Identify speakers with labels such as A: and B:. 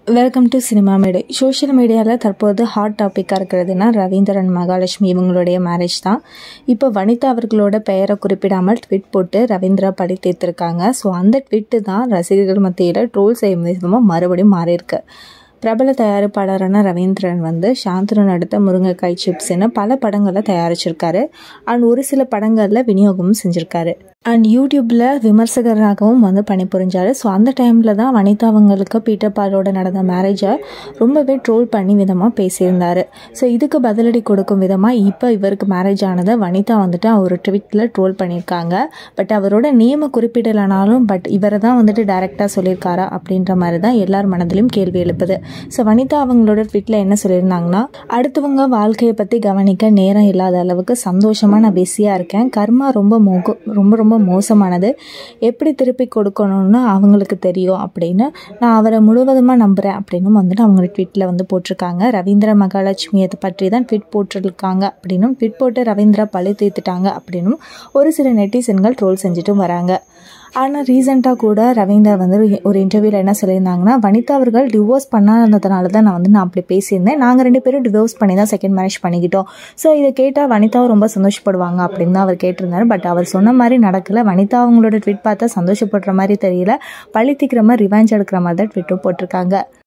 A: welcome to cinema மேடை social மீடியாவில் தற்போது ஹாட் டாப்பிக்காக இருக்கிறதுனா ரவீந்திரன் மகாலட்சுமி இவங்களுடைய மேரேஜ் தான் இப்போ வனிதா அவர்களோட பெயரை குறிப்பிடாமல் ட்விட் போட்டு ரவீந்திரா படி தீர்த்திருக்காங்க ஸோ அந்த ட்விட்டு தான் ரசிகர்கள் மத்தியில் ட்ரோல் செய்யும் விதமாக மறுபடியும் மாறியிருக்கு பிரபல தயாரிப்பாளரான ரவீந்திரன் வந்து சாந்தனு நடித்த முருங்கைக்காய் சிப்ஸ்னு பல படங்களை தயாரிச்சிருக்காரு அண்ட் ஒரு சில படங்களில் விநியோகமும் செஞ்சுருக்காரு அண்ட் யூடியூப்பில் விமர்சகராகவும் வந்து பணிபுரிஞ்சார் ஸோ அந்த டைமில் தான் வனிதா அவங்களுக்கு பீட்டர் பாலோட நடந்த மேரேஜை ரொம்பவே ட்ரோல் பண்ணி விதமாக பேசியிருந்தார் ஸோ இதுக்கு பதிலடி கொடுக்கும் விதமாக இப்போ இவருக்கு மேரேஜ் ஆனதை வனிதா வந்துட்டு அவர் ட்விட்டில் ட்ரோல் பண்ணியிருக்காங்க பட் அவரோட நியம குறிப்பிடலைனாலும் பட் இவரை தான் வந்துட்டு டைரெக்டாக சொல்லியிருக்காரா அப்படின்ற மாதிரி தான் எல்லார் மனதிலும் கேள்வி எழுப்புது ஸோ வனிதா அவங்களோட ட்விட்டில் என்ன சொல்லியிருந்தாங்கன்னா அடுத்தவங்க வாழ்க்கையை பற்றி கவனிக்க நேரம் இல்லாத அளவுக்கு சந்தோஷமாக நான் பிஸியாக இருக்கேன் கர்மா ரொம்ப மோக ரொம்ப ரொம்ப மோசமானது எப்படி திருப்பி கொடுக்கணும்னு அவங்களுக்கு தெரியும் அப்படின்னு நான் அவரை முழுவதுமாக நம்புகிறேன் அப்படின்னு வந்துட்டு அவங்க ட்விட்டில் வந்து போட்டிருக்காங்க ரவீந்திர மகாலட்சுமியை பற்றி தான் ட்விட் போட்டிருக்காங்க அப்படின்னும் ட்விட் போட்டு ரவீந்திரா பழி தீர்த்துட்டாங்க அப்படின்னும் ஒரு சில நெட்டிசன்கள் ட்ரோல் செஞ்சுட்டும் வராங்க ஆனால் ரீசெண்டாக கூட ரவீந்தர் வந்து ஒரு இன்டர்வியூவில் என்ன சொல்லியிருந்தாங்கன்னா வனிதா அவர்கள் டிவோர்ஸ் பண்ணாததுனால தான் நான் வந்து நான் அப்படி பேசியிருந்தேன் நாங்கள் ரெண்டு பேரும் டிவோர்ஸ் பண்ணி தான் செகண்ட் மேரேஜ் பண்ணிக்கிட்டோம் ஸோ இதை கேட்டால் வனிதாவும் ரொம்ப சந்தோஷப்படுவாங்க அப்படின்னு தான் அவர் கேட்டிருந்தார் பட் அவர் சொன்ன மாதிரி நடக்கலை வனிதா அவங்களோட ட்விட் பார்த்தா சந்தோஷப்படுற மாதிரி தெரியல பழி தீக்கிற மாதிரி ரிவெஞ்ச் எடுக்கிற மாதிரி தான் ட்விட்டும் போட்டிருக்காங்க